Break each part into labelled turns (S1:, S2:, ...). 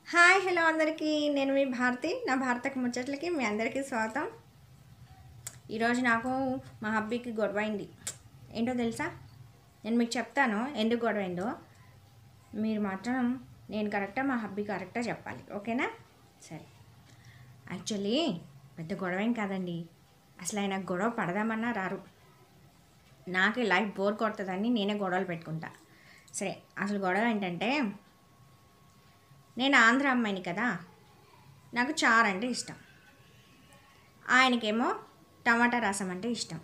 S1: Hi hello అందరికీ నేను మీ భారతి నా భారతకు ముచ్చట్లకి మీ అందరికీ స్వాగతం ఈరోజు నాకు మా హబ్బీకి గొడవ అయింది ఏంటో తెలుసా నేను మీకు చెప్తాను ఎందుకు గొడవ అయిందో మీరు మాత్రం నేను కరెక్టా మా హబ్బీ కరెక్టా చెప్పాలి ఓకేనా సరే యాక్చువల్లీ పెద్ద గొడవ ఏం కాదండి అసలు ఆయన గొడవ పడదామన్నా రారు నాకే లైఫ్ బోర్ కొడుతుందని నేనే గొడవలు పెట్టుకుంటా సరే అసలు గొడవ ఏంటంటే నేను ఆంధ్ర అమ్మాయిని కదా నాకు చారు అంటే ఇష్టం ఆయనకేమో టమాటా రసం అంటే ఇష్టం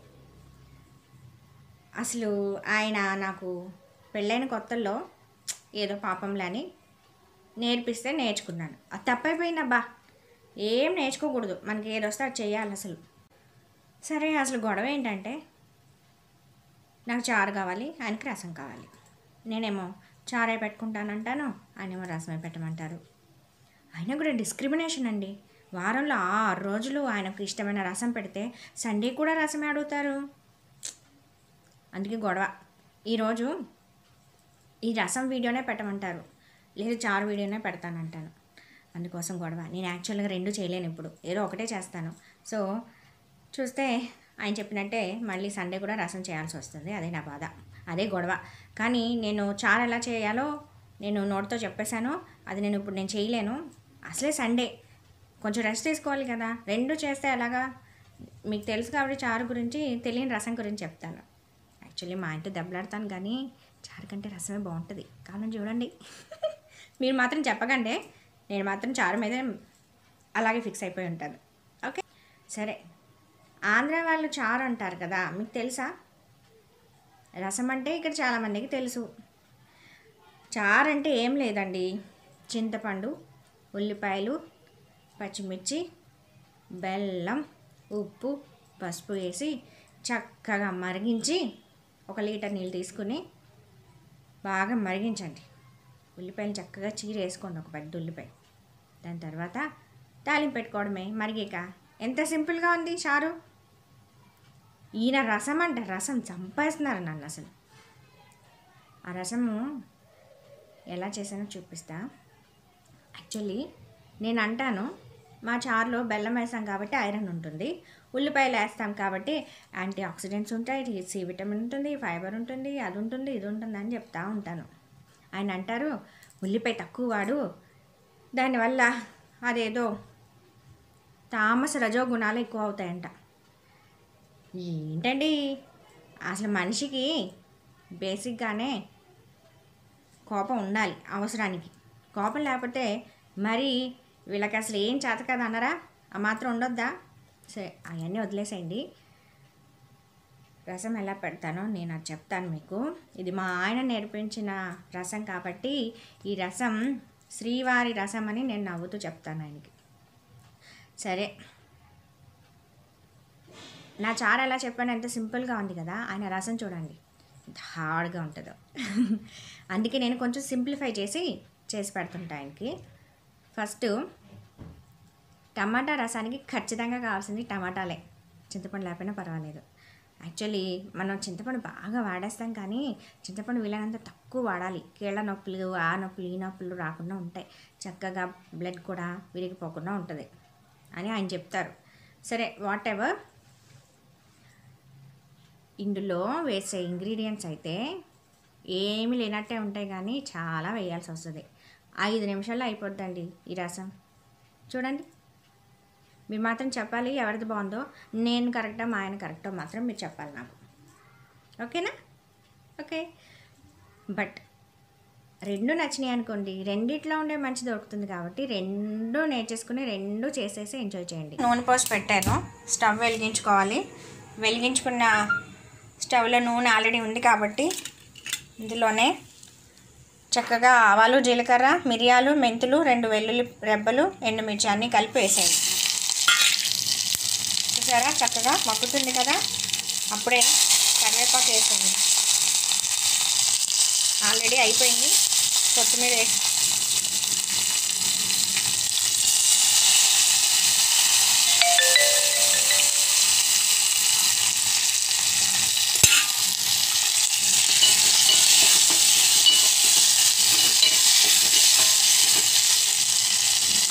S1: అసలు ఆయన నాకు పెళ్ళైన కొత్తల్లో ఏదో పాపంలని నేర్పిస్తే నేర్చుకున్నాను అది తప్పైపోయిందబ్బా ఏం నేర్చుకోకూడదు మనకి ఏది వస్తే అది చేయాలి అసలు సరే అసలు గొడవ ఏంటంటే నాకు చారు కావాలి ఆయనకి రసం కావాలి నేనేమో చారే పెట్టుకుంటానంటాను ఆయనేమో రసమే పెట్టమంటారు అయినా కూడా డిస్క్రిమినేషన్ అండి వారంలో ఆరు రోజులు ఆయనకు ఇష్టమైన రసం పెడితే సండే కూడా రసమే అడుగుతారు అందుకే గొడవ ఈరోజు ఈ రసం వీడియోనే పెట్టమంటారు లేదు చారు వీడియోనే పెడతానంటాను అందుకోసం గొడవ నేను యాక్చువల్గా రెండు చేయలేను ఇప్పుడు ఏదో ఒకటే చేస్తాను సో చూస్తే ఆయన చెప్పినట్టే మళ్ళీ సండే కూడా రసం చేయాల్సి వస్తుంది అదే నా బాధ అదే గొడవ కానీ నేను చారు ఎలా చేయాలో నేను నోటితో చెప్పేశాను అది నేను ఇప్పుడు నేను చేయలేను అసలే సండే కొంచెం రెస్ట్ తీసుకోవాలి కదా రెండు చేస్తే ఎలాగా మీకు తెలుసు కాబట్టి చారు గురించి తెలియని రసం గురించి చెప్తాను యాక్చువల్లీ మా ఇంట్లో దెబ్బలాడతాను కానీ చారు కంటే రసమే బాగుంటుంది కావాలని చూడండి మీరు మాత్రం చెప్పకండి నేను మాత్రం చారు మీద అలాగే ఫిక్స్ అయిపోయి ఉంటాను ఓకే సరే ఆంధ్ర వాళ్ళు చారు అంటారు కదా మీకు తెలుసా రసం అంటే ఇక్కడ చాలామందికి తెలుసు చారు అంటే ఏం లేదండి చింతపండు ఉల్లిపాయలు పచ్చిమిర్చి బెల్లం ఉప్పు పసుపు వేసి చక్కగా మరిగించి ఒక లీటర్ నీళ్ళు తీసుకుని బాగా మరిగించండి ఉల్లిపాయలు చక్కగా చీర వేసుకోండి ఒక పెద్ద ఉల్లిపాయ దాని తర్వాత తాలింపు పెట్టుకోవడమే మరిగాక ఎంత సింపుల్గా ఉంది చారు ఈయన రసం అంట రసం చంపేస్తున్నారు నన్ను అసలు ఆ రసము ఎలా చేశానో చూపిస్తా యాక్చువల్లీ నేను అంటాను మా చారులో బెల్లం వేస్తాం కాబట్టి ఐరన్ ఉంటుంది ఉల్లిపాయలు వేస్తాం కాబట్టి యాంటీ ఆక్సిడెంట్స్ ఉంటాయి సి విటమిన్ ఉంటుంది ఫైబర్ ఉంటుంది అది ఉంటుంది ఇది ఉంటుంది అని చెప్తా ఉంటాను ఆయన అంటారు ఉల్లిపాయ తక్కువ వాడు దానివల్ల అదేదో తామస రజో గుణాలు ఎక్కువ అవుతాయంట ఏంటండి అసలు మనిషికి బేసిక్గానే కోపం ఉండాలి అవసరానికి కోపం లేకపోతే మరి వీళ్ళకి అసలు ఏం చేత కదా అన్నారా ఆ మాత్రం ఉండొద్దా సరే అవన్నీ వదిలేసేయండి రసం ఎలా పెడతానో నేను అది చెప్తాను మీకు ఇది మా ఆయన నేర్పించిన రసం కాబట్టి ఈ రసం శ్రీవారి రసం అని నేను నవ్వుతూ చెప్తాను ఆయనకి సరే నా చారు ఎలా చెప్పాను ఎంత సింపుల్గా ఉంది కదా ఆయన రసం చూడండి ఎంత హార్డ్గా ఉంటుందో అందుకే నేను కొంచెం సింప్లిఫై చేసి చేసి పెడుతుంటా ఆయనకి ఫస్ట్ టమాటా రసానికి ఖచ్చితంగా కావాల్సింది టమాటాలే చింతపండు లేకపోయినా పర్వాలేదు యాక్చువల్లీ మనం చింతపండు బాగా వాడేస్తాం కానీ చింతపండు వీలైనంత తక్కువ వాడాలి కీళ్ళ నొప్పులు ఆ నొప్పులు ఈ నొప్పులు రాకుండా ఉంటాయి చక్కగా బ్లడ్ కూడా విరిగిపోకుండా ఉంటుంది అని ఆయన చెప్తారు సరే వాట్ ఎవర్ ఇందులో వేసే ఇంగ్రీడియంట్స్ అయితే ఏమీ లేనట్టే ఉంటాయి కానీ చాలా వేయాల్సి వస్తుంది ఐదు నిమిషాల్లో అయిపోద్దండి ఈ రసం చూడండి మీరు మాత్రం చెప్పాలి ఎవరిది బాగుందో నేను కరెక్టా మా ఆయన కరెక్టో మాత్రం మీరు చెప్పాలి నాకు ఓకేనా ఓకే బట్ రెండు నచ్చినాయి అనుకోండి రెండిట్లో ఉండే మంచి దొరుకుతుంది కాబట్టి రెండు నేర్చేసుకుని రెండు చేసేసి ఎంజాయ్ చేయండి నూనె పోసి పెట్టాను స్టవ్ వెలిగించుకోవాలి వెలిగించుకున్న స్టవ్లో నూనె ఆల్రెడీ ఉంది కాబట్టి ఇందులోనే చక్కగా ఆవాలు జీలకర్ర మిరియాలు మెంతులు రెండు వెల్లుల్లి రెబ్బలు ఎండుమిర్చి అన్నీ కలిపి వేసేయండి చూసారా చక్కగా మగ్గుతుంది కదా అప్పుడే కరివేపాకు వేసేయండి ఆల్రెడీ అయిపోయింది కొత్తిమీర వేసి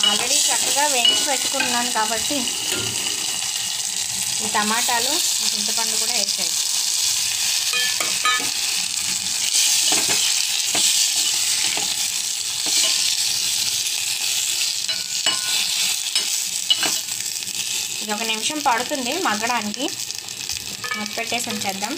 S1: ఆల్రెడీ చక్కగా వేయించి పెట్టుకున్నాను కాబట్టి ఈ టమాటాలు ఈ చింతపండు కూడా వేసాయి ఇది ఒక నిమిషం పడుతుంది మగ్గడానికి మూత పెట్టేసి ఉంచేద్దాం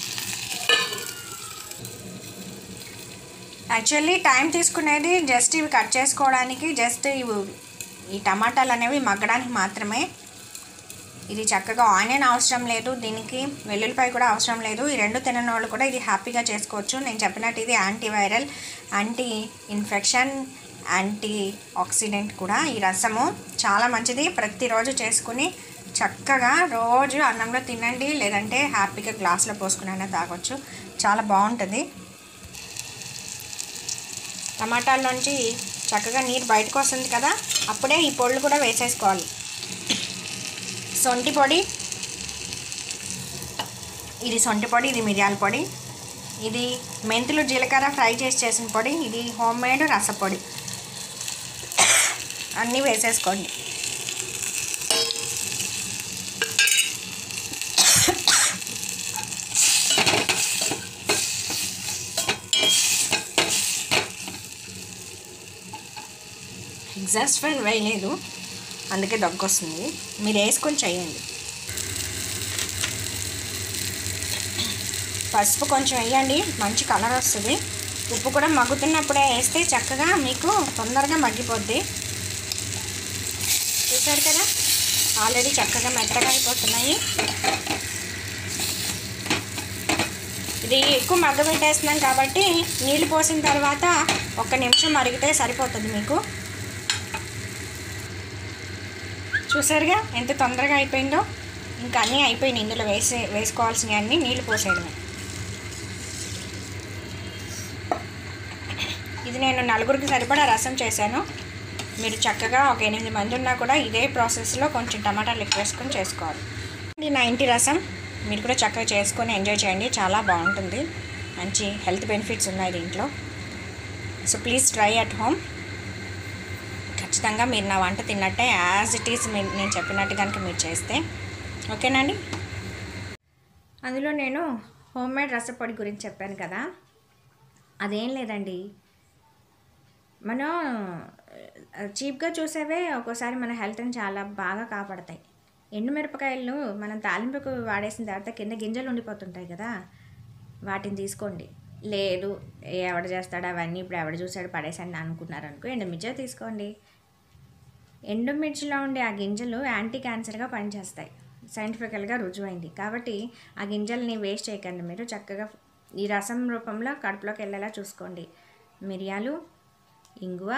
S1: యాక్చువల్లీ టైం తీసుకునేది జస్ట్ ఇవి కట్ చేసుకోవడానికి జస్ట్ ఇవి ఈ టమాటాలు అనేవి మగ్గడానికి మాత్రమే ఇది చక్కగా ఆనియన్ అవసరం లేదు దీనికి వెల్లుల్లిపాయ కూడా అవసరం లేదు ఈ రెండు తినని వాళ్ళు కూడా ఇది హ్యాపీగా చేసుకోవచ్చు నేను చెప్పినట్టు ఇది antiviral anti infection antioxidant కూడా ఈ రసము చాలా మంచిది ప్రతిరోజు చేసుకుని చక్కగా రోజు అన్నంలో తినండి లేదంటే హ్యాపీగా గ్లాస్లో పోసుకుని అయినా తాగొచ్చు చాలా బాగుంటుంది టమాటాల్లోంచి చక్కగా నీరు బయటకు వస్తుంది కదా అప్పుడే ఈ పొళ్ళు కూడా వేసేసుకోవాలి సొంటి పొడి ఇది సొంటి పొడి ఇది మిరియాల పొడి ఇది మెంతులు జీలకర్ర ఫ్రై చేసి చేసిన పొడి ఇది హోమ్ మేడ్ రసపొడి అన్నీ వేసేసుకోండి ఎగ్జాస్ట్ ఫ్యాన్ వేయలేదు అందుకే దగ్గొస్తుంది మీరు వేసుకొని చేయండి పసుపు కొంచెం వేయండి మంచి కలర్ వస్తుంది ఉప్పు కూడా మగ్గుతున్నప్పుడే వేస్తే చక్కగా మీకు తొందరగా మగ్గిపోద్ది చూసారు కదా ఆల్రెడీ చక్కగా మెత్తగా అయిపోతున్నాయి ఇది ఎక్కువ మగ్గబెట్టేస్తున్నాం కాబట్టి నీళ్ళు పోసిన తర్వాత ఒక్క నిమిషం మరిగితే సరిపోతుంది మీకు చూసారుగా ఎంత తొందరగా అయిపోయిందో ఇంకా అన్నీ అయిపోయినాయి ఇందులో వేసే వేసుకోవాల్సినవి అన్నీ నీళ్ళు పోసేయడమే ఇది నేను నలుగురికి సరిపడా రసం చేశాను మీరు చక్కగా ఒక ఎనిమిది మంది ఉన్నా కూడా ఇదే ప్రాసెస్లో కొంచెం టమాటాలు ఎక్కువ వేసుకొని చేసుకోవాలి ఇది నా ఇంటి రసం మీరు కూడా చక్కగా చేసుకొని ఎంజాయ్ చేయండి చాలా బాగుంటుంది మంచి హెల్త్ బెనిఫిట్స్ ఉన్నాయి దీంట్లో so please try at home ఖచ్చితంగా మీరు నా వంట తిన్నట్టే యాజ్ ఇట్ ఈస్ మీరు నేను చెప్పినట్టు కనుక మీరు చేస్తే ఓకేనండి అందులో నేను హోమ్ మేడ్ రసపొడి గురించి చెప్పాను కదా అదేం లేదండి మనం చీప్గా చూసేవే ఒక్కోసారి మన హెల్త్ని చాలా బాగా కాపాడతాయి ఎండుమిరపకాయలు మనం తాలింపుకు వాడేసిన తర్వాత కింద గింజలు ఉండిపోతుంటాయి కదా వాటిని తీసుకోండి లేదు ఎవడ చేస్తాడు అవన్నీ ఇప్పుడు ఎవడ చూసాడు పడేసండి అనుకున్నారు అనుకో ఎండుమిర్చి తీసుకోండి ఎండుమిర్చిలో ఉండే ఆ గింజలు యాంటీ క్యాన్సర్గా పనిచేస్తాయి సైంటిఫికల్గా రుజువైంది కాబట్టి ఆ గింజల్ని వేస్ట్ చేయకండి మీరు చక్కగా ఈ రసం రూపంలో కడుపులోకి వెళ్ళేలా చూసుకోండి మిరియాలు ఇంగువ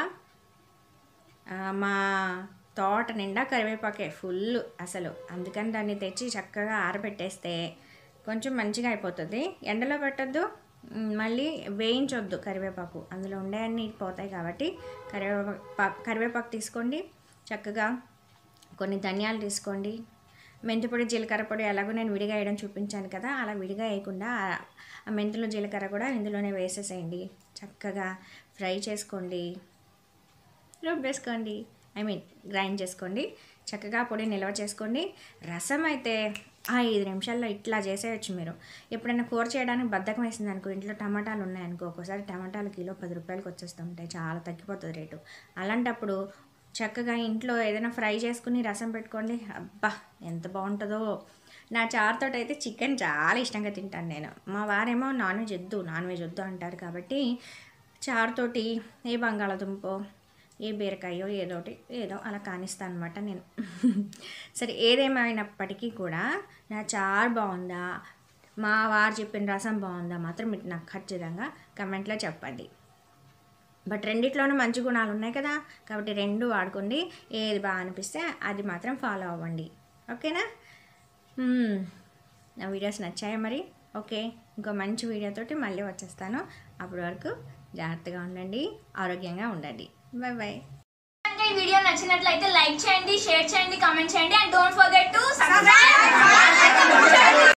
S1: ఆ, మా తోట నిండా కరివేపాకే ఫుల్ అసలు అందుకని దాన్ని తెచ్చి చక్కగా ఆరబెట్టేస్తే కొంచెం మంచిగా అయిపోతుంది ఎండలో పెట్టొద్దు మ్, మళ్ళీ వేయించొద్దు కరివేపాకు అందులో ఉండే అన్నీ పోతాయి కాబట్టి కరివేపాకు కరివేపాకు తీసుకోండి చక్కగా కొన్ని ధనియాలు తీసుకోండి మెంతిపొడి జీలకర్ర పొడి ఎలాగో నేను విడిగా వేయడం చూపించాను కదా అలా విడిగా వేయకుండా ఆ- ఆ మెంతులు జీలకర్ర కూడా ఇందులోనే వేసేసేయండి చక్కగా ఫ్రై చేసుకోండి రుబ్బేసుకోండి ఐ మీన్ గ్రైండ్ చేసుకోండి చక్కగా పొడి నిల్వ చేసుకోండి రసం అయితే ఆ ఐదు నిమిషాల్లో ఇట్లా చేసేయచ్చు మీరు ఎప్పుడైనా కూర చేయడానికి బద్ధకం వేసింది అనుకో ఇంట్లో టమాటాలు ఉన్నాయనుకో ఒక్కోసారి టమాటాలు కిలో పది రూపాయలకి వచ్చేస్తుంటాయి చాలా తగ్గిపోతుంది రేటు అలాంటప్పుడు చక్కగా ఇంట్లో ఏదైనా ఫ్రై చేసుకుని రసం పెట్టుకోండి అబ్బా ఎంత బాగుంటుందో నా చారుతో అయితే చికెన్ చాలా ఇష్టంగా తింటాను నేను మా వారేమో నాన్ వెజ్ వద్దు నాన్ వెజ్ వద్దు అంటారు కాబట్టి చారుతోటి ఏ బంగాళదుంపో ఏ బీరకాయో ఏదోటి ఏదో అలా కానిస్తాను అనమాట నేను సరే ఏదేమైనప్పటికీ కూడా నా చారు బాగుందా మా వారు చెప్పిన రసం బాగుందా మాత్రం మీరు నాకు ఖచ్చితంగా కమెంట్లో చెప్పండి బట్ రెండిట్లోనూ మంచి గుణాలు ఉన్నాయి కదా కాబట్టి రెండు వాడుకోండి ఏది బాగా అనిపిస్తే అది మాత్రం ఫాలో అవ్వండి ఓకేనా మ్మ్. నా వీడియోస్ నచ్చాయా మరి ఓకే ఇంకో మంచి వీడియోతోటి మళ్ళీ వచ్చేస్తాను అప్పటి వరకు జాగ్రత్తగా ఉండండి ఆరోగ్యంగా ఉండండి బాయ్ బాయ్
S2: కనుక ఈ వీడియో నచ్చినట్లయితే లైక్ చేయండి షేర్ చేయండి కామెంట్ చేయండి and don't forget to subscribe